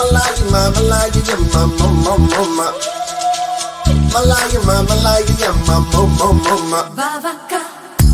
Malaya, ma, Malaya, yeah, ma, ma, ma, ma, ma. Malaya, ma, Malaya, yeah, ma, ma, ma, ma, ma. Vavaka.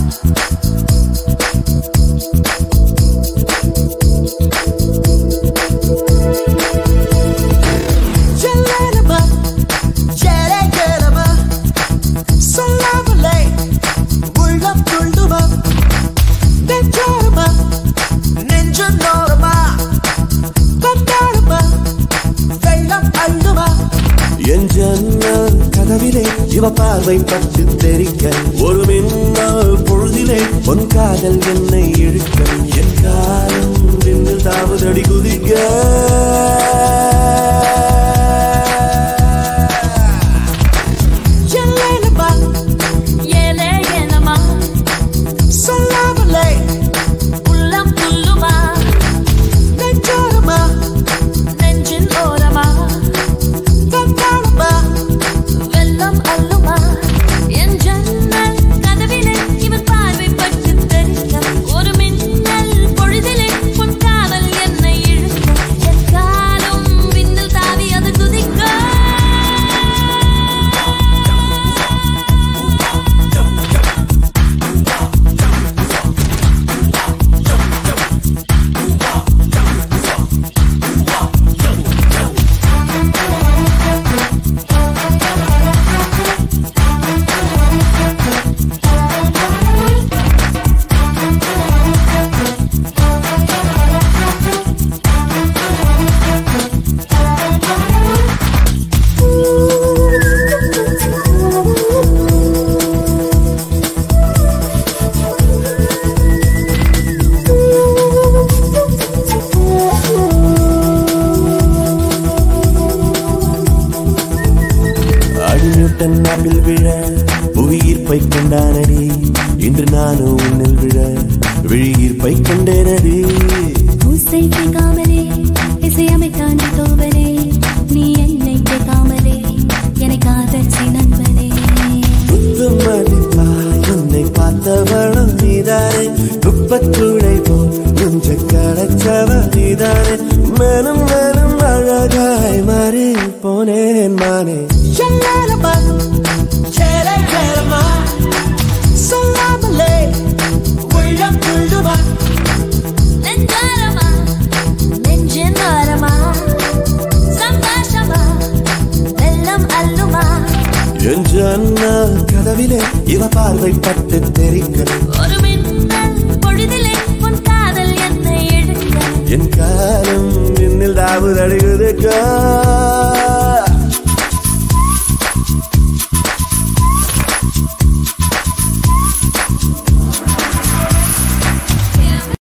Jelenaba, ஜெரகரமா, சொல்லாமலே உள்ளம் துள்ளுமா, நெஞ்சோரமா, நெஞ்சு நோரமா, கொண்டாடுமா, வெள்ளம் அள்ளுமா. என் ஜன்னல் கதவிலே இவ பார்வை பட்டு தெரிக்க ஒரு மின்னல் பொழுதிலே பொன் காதல் என்னை இழுக்க என் காலம் விண்ணில் தாவதடி குதிக்க ஜெலனமா, ஏலே ஏனமா, சொல்லாமலே உள்ளம் துள்ளுமா, நெஞ்சோரமா, நெஞ்சின் ஓரமா, கொண்டாடுமா, வெள்ளம் அள்ளுமா. என் ஜன்னல் கதவிலே இவன் பார்வை பட்டு தெரிக்க. ஒரு மின்னல் பொழுதிலே உன் காதல் என்னை இழுக்க. என் காலும் விண்ணில் தாவி அது குதிக்க அடிநியூட்டன் நாப்பில் விழ புவியீர்ப்பை கொண்டானடி இன்று நானும் உன்னில் விழ விழியீர்ப்பை கொண்டேனடி பூசை கேட்காமலே இசையமைத்தான் தோவலே நீ என்னை கேட்காமலே என்னை காதல் நண்பனே குத்தும் மதிப்பா உன்னை பார்த்தவளும் நீதானே குப்பத்தூளை போல் குஞ்ச கடைச்சவ நீதானே மேலும் மேலும் அழகாய் மாறி போனேன் மானே ஜெலனமா, ஜெரகரமா, சொல்லாமலே உள்ளம் துள்ளுமா, நெஞ்சாரமா நெஞ்சின் ஓரமா சந்தோஷமா வெள்ளம் அள்ளுமா என் ஜன்னல் கதவிலே இவ பார்வை பட்டு தெரிக்க ஒரு மின்னல் பொழுதிலே உன் காதல் என்னை எடுக்க என் காலம் இன்னில் தாவு தடுகுதுக்கா